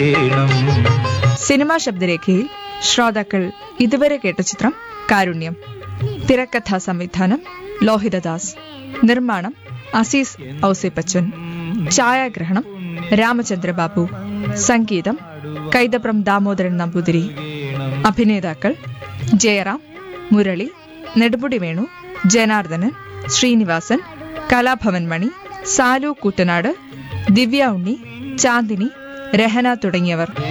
cinema ശബ്ദരേഖയിൽ ശ്രോതാക്കൾ ഇതുവരെ കേട്ട ചിത്രം കാരുണ്യം തിരക്കഥാ സംവിധാനം ലോഹിതദാസ് നിർമ്മാണം അസീസ് ഔസേപ്പച്ചൻ ഛായാഗ്രഹണം രാമചന്ദ്രബാബു സംഗീതം കൈതപ്രം ദാമോദരൻ നമ്പൂതിരി അഭിനേതാക്കൾ ജയറാം മുരളി നെടുമുടി വേണു ജനാർദ്ദനൻ ശ്രീനിവാസൻ കലാഭവൻ മണി സാലു കൂട്ടനാട് ദിവ്യ ഉണ്ണി ചാന്ദിനി രഹന തുടങ്ങിയവർ